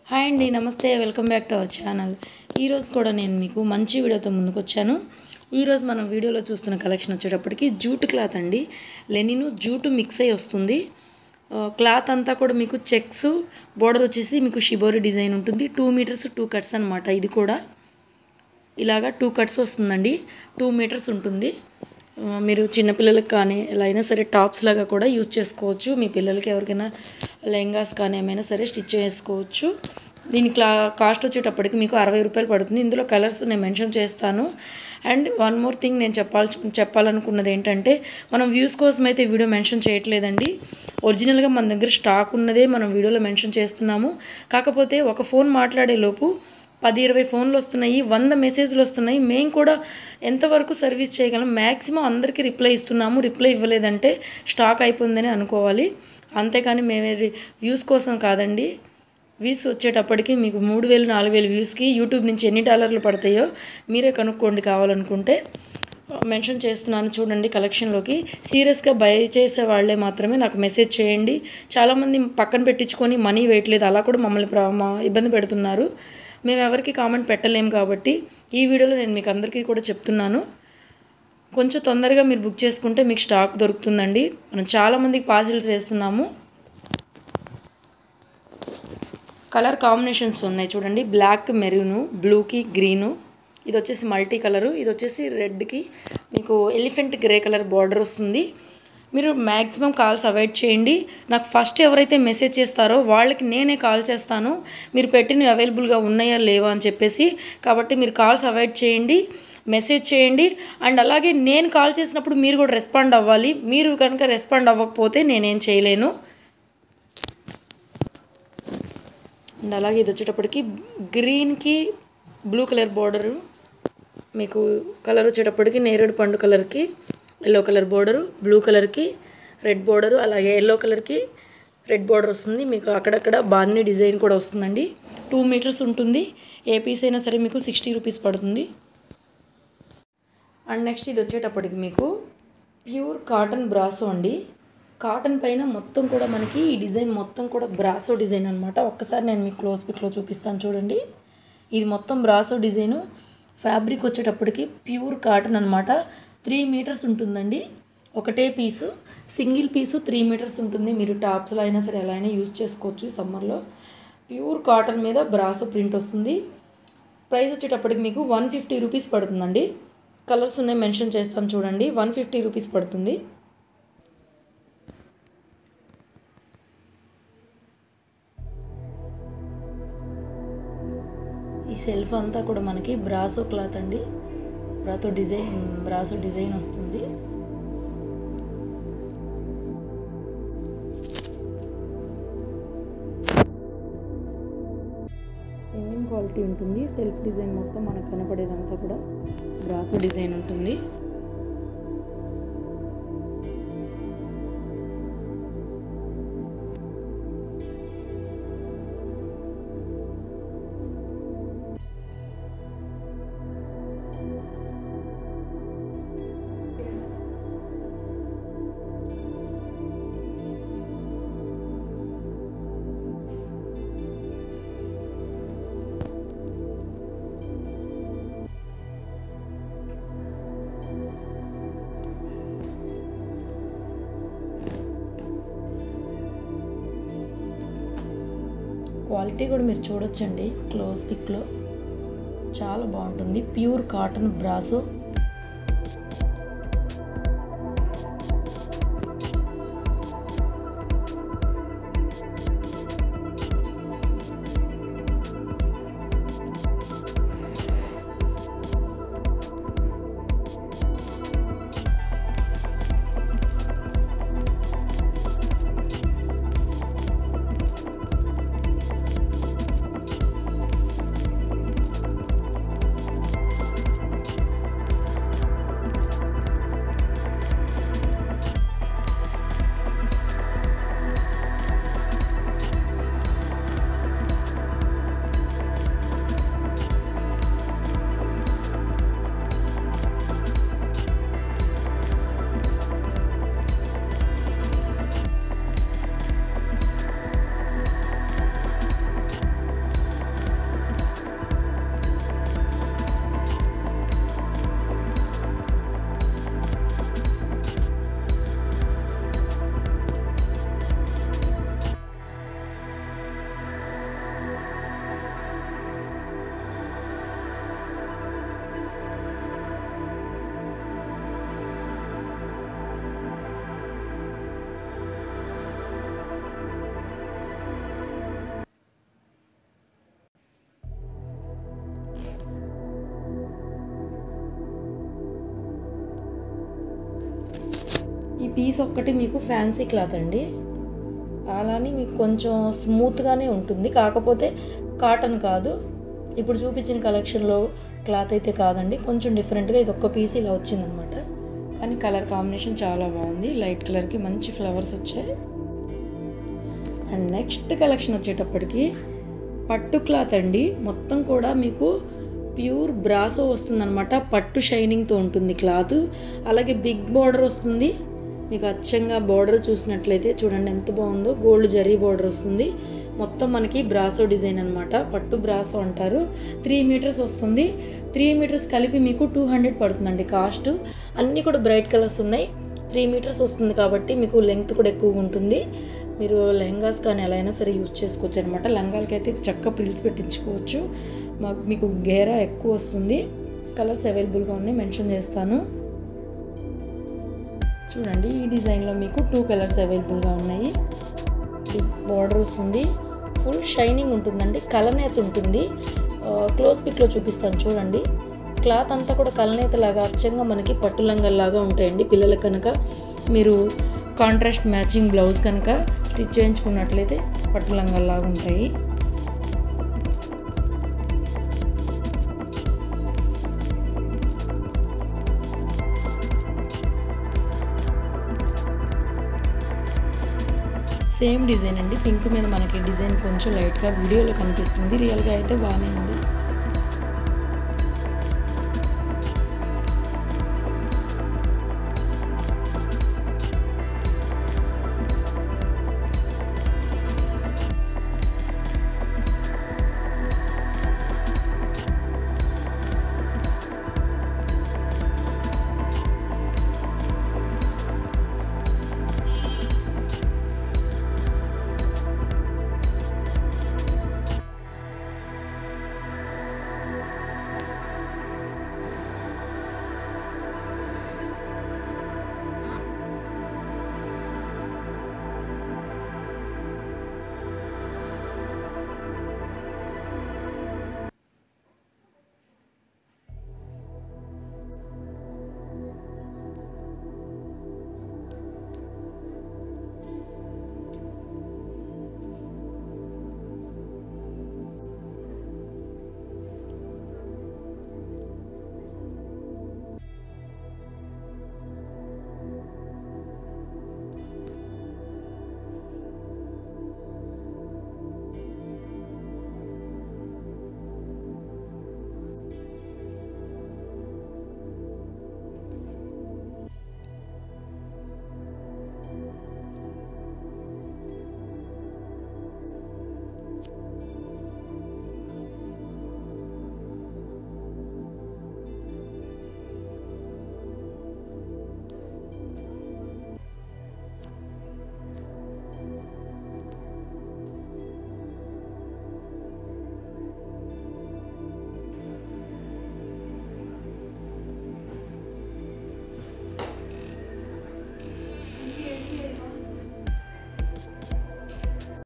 hi అండి నమస్తే welcome back to our channel ఈరోజు కూడా నేను మీకు మంచి వీడియోతో ముందుకు వచ్చాను ఈరోజు మనం వీడియోలో చూస్తున్న కలెక్షన్ వచ్చేటప్పటికి జూట్ క్లాత్ అండి లెనిన్ జూటు మిక్స్ అయి వస్తుంది ఆ, క్లాత్ అంతా కూడా మీకు చెక్స్ బోర్డర్ వచ్చేసి మీకు షిబోరి డిజైన్ ఉంటుంది టూ మీటర్స్ టూ కట్స్ అనమాట ఇది కూడా ఇలాగా టూ కట్స్ వస్తుందండి టూ మీటర్స్ ఉంటుంది ఆ, మీరు చిన్నపిల్లలకి కానీ ఎలా అయినా సరే టాప్స్ లాగా కూడా యూజ్ చేసుకోవచ్చు మీ పిల్లలకి ఎవరికైనా లెహంగాస్ కానీ ఏమైనా సరే స్టిచ్ చేసుకోవచ్చు దీని క్లా కాస్ట్ వచ్చేటప్పటికి మీకు అరవై రూపాయలు పడుతుంది ఇందులో కలర్స్ నేను మెన్షన్ చేస్తాను అండ్ వన్ మోర్ థింగ్ నేను చెప్పాల్ చెప్పాలనుకున్నది ఏంటంటే మనం వ్యూస్ కోసం అయితే వీడియో మెన్షన్ చేయట్లేదండి ఒరిజినల్గా మన దగ్గర స్టాక్ ఉన్నదే మనం వీడియోలో మెన్షన్ చేస్తున్నాము కాకపోతే ఒక ఫోన్ మాట్లాడే లోపు పది ఇరవై ఫోన్లు వస్తున్నాయి వంద మెసేజ్లు వస్తున్నాయి మేము కూడా ఎంతవరకు సర్వీస్ చేయగలం మ్యాక్సిమం అందరికీ రిప్లై ఇస్తున్నాము రిప్లై ఇవ్వలేదంటే స్టాక్ అయిపోయిందని అనుకోవాలి అంతేకాని మేమే వ్యూస్ కోసం కాదండి వ్యూస్ వచ్చేటప్పటికి మీకు మూడు వేలు నాలుగు వేలు వ్యూస్కి యూట్యూబ్ నుంచి ఎన్ని డాలర్లు పడతాయో మీరే కనుక్కోండి కావాలనుకుంటే మెన్షన్ చేస్తున్నాను చూడండి కలెక్షన్లోకి సీరియస్గా బై చేసే వాళ్ళే మాత్రమే నాకు మెసేజ్ చేయండి చాలామంది పక్కన పెట్టించుకొని మనీ వేయట్లేదు అలా కూడా మమ్మల్ని ప్ర- మా- ఇబ్బంది పెడుతున్నారు మేము ఎవరికి కామెంట్ పెట్టలేము కాబట్టి ఈ వీడియోలో నేను మీకు అందరికీ కూడా చెప్తున్నాను కొంచెం తొందరగా మీరు బుక్ చేసుకుంటే మీకు స్టాక్ దొరుకుతుందండి మనం చాలామందికి పార్సిల్స్ వేస్తున్నాము కలర్ కాంబినేషన్స్ ఉన్నాయి చూడండి బ్లాక్ మెరూను బ్లూకి గ్రీను ఇది వచ్చేసి మల్టీ కలరు ఇది వచ్చేసి రెడ్కి మీకు ఎలిఫెంట్ గ్రే కలర్ బార్డర్ వస్తుంది మీరు మ్యాక్సిమం కాల్స్ అవాయిడ్ చేయండి నాకు ఫస్ట్ ఎవరైతే మెసేజ్ చేస్తారో వాళ్ళకి నేనే కాల్ చేస్తాను మీరు పెట్టినవి అవైలబుల్గా ఉన్నాయా లేవా అని చెప్పేసి కాబట్టి మీరు కాల్స్ అవాయిడ్ చేయండి మెసేజ్ చేయండి అండ్ అలాగే నేను కాల్ చేసినప్పుడు మీరు కూడా రెస్పాండ్ అవ్వాలి మీరు కనుక రెస్పాండ్ అవ్వకపోతే నేనేం చేయలేను అండ్ అలాగే ఇది వచ్చేటప్పటికి గ్రీన్కి బ్లూ కలర్ బార్డరు మీకు కలర్ వచ్చేటప్పటికి నేరేడు పండు కలర్కి ఎల్లో కలర్ బార్డరు బ్లూ కలర్కి రెడ్ బార్డరు అలాగే ఎల్లో కలర్కి రెడ్ బార్డర్ వస్తుంది మీకు అక్కడక్కడ బాందిని డిజైన్ కూడా వస్తుందండి టూ మీటర్స్ ఉంటుంది ఏ పీస్ అయినా సరే మీకు సిక్స్టీ రూపీస్ పడుతుంది అండ్ నెక్స్ట్ ఇది వచ్చేటప్పటికి మీకు ప్యూర్ కాటన్ బ్రాసో అండి కాటన్ పైన మొత్తం కూడా మనకి ఈ డిజైన్ మొత్తం కూడా బ్రాసో డిజైన్ అనమాట ఒక్కసారి నేను మీకు క్లోజ్ పిక్లో చూపిస్తాను చూడండి ఇది మొత్తం బ్రాసో డిజైను ఫ్యాబ్రిక్ వచ్చేటప్పటికి ప్యూర్ కాటన్ అనమాట త్రీ మీటర్స్ ఉంటుందండి ఒకటే piece single piece three metres ఉంటుంది మీరు టాప్స్లో అయినా సరే ఎలా అయినా యూజ్ చేసుకోవచ్చు సమ్మర్లో ప్యూర్ కాటన్ మీద బ్రాసో ప్రింట్ వస్తుంది ప్రైస్ వచ్చేటప్పటికి మీకు వన్ ఫిఫ్టీ రూపీస్ పడుతుందండి కలర్స్ ఉన్నాయి మెన్షన్ చేస్తాను చూడండి వన్ ఫిఫ్టీ రూపీస్ పడుతుంది ఈ సెల్ఫ్ అంతా కూడా మనకి బ్రాసో క్లాత్ అండి బ్రాతో డిజైన్ బ్రాసో డిజైన్ వస్తుంది సేమ్ క్వాలిటీ ఉంటుంది సెల్ఫ్ డిజైన్ మొత్తం మనకు కనపడేదంతా కూడా బ్రాసో డిజైన్ ఉంటుంది క్వాలిటీ కూడా మీరు చూడొచ్చండి క్లోజ్ పిక్లో చాలా బాగుంటుంది ప్యూర్ కాటన్ బ్రాసో పీస్ ఒక్కటి మీకు ఫ్యాన్సీ క్లాత్ అండి అలానే మీకు కొంచెం స్మూత్గానే ఉంటుంది కాకపోతే కాటన్ కాదు ఇప్పుడు చూపించిన కలెక్షన్లో క్లాత్ అయితే కాదండి కొంచెం డిఫరెంట్గా ఇది ఒక్క పీస్ ఇలా వచ్చిందనమాట కానీ కలర్ కాంబినేషన్ చాలా బాగుంది లైట్ కలర్కి మంచి ఫ్లవర్స్ వచ్చాయి అండ్ నెక్స్ట్ కలెక్షన్ వచ్చేటప్పటికి పట్టు క్లాత్ అండి మొత్తం కూడా మీకు ప్యూర్ బ్రాసో వస్తుందన్నమాట పట్టు షైనింగ్తో ఉంటుంది క్లాత్ అలాగే బిగ్ బార్డర్ వస్తుంది మీకు అచ్చంగా బార్డర్ చూసినట్లయితే చూడండి ఎంత బాగుందో గోల్డ్ జరీ బార్డర్ వస్తుంది మొత్తం మనకి బ్రాసో డిజైన్ అనమాట పట్టు బ్రాసో అంటారు త్రీ మీటర్స్ వస్తుంది త్రీ మీటర్స్ కలిపి మీకు టూ హండ్రెడ్ పడుతుందండి కాస్ట్ అన్నీ కూడా బ్రైట్ కలర్స్ ఉన్నాయి త్రీ మీటర్స్ వస్తుంది కాబట్టి మీకు లెంగ్త్ కూడా ఎక్కువగా ఉంటుంది మీరు లెహంగాస్ కానీ ఎలా అయినా సరే యూజ్ చేసుకోవచ్చు అనమాట లంగాలకి అయితే చక్క ప్రిల్స్ పెట్టించుకోవచ్చు మాకు మీకు గేరా ఎక్కువ వస్తుంది కలర్స్ అవైలబుల్గా ఉన్నాయి మెన్షన్ చేస్తాను చూడండి ఈ డిజైన్లో మీకు టూ కలర్స్ అవైలబుల్గా ఉన్నాయి బార్డర్ వస్తుంది ఫుల్ షైనింగ్ ఉంటుందండి కలనేత ఉంటుంది క్లోజ్ పిక్లో చూపిస్తాను చూడండి క్లాత్ అంతా కూడా కలనేత లాగా అచ్చంగా మనకి పట్టు లంగల్లాగా ఉంటాయండి పిల్లలకు కనుక మీరు కాంట్రాస్ట్ మ్యాచింగ్ బ్లౌజ్ కనుక స్టిచ్ చేయించుకున్నట్లయితే పట్టు లంగల్లాగా ఉంటాయి సేమ్ డిజైన్ అండి పింక్ మీద మనకి డిజైన్ కొంచెం లైట్గా వీడియోలో కనిపిస్తుంది రియల్గా అయితే బాగానే ఉంది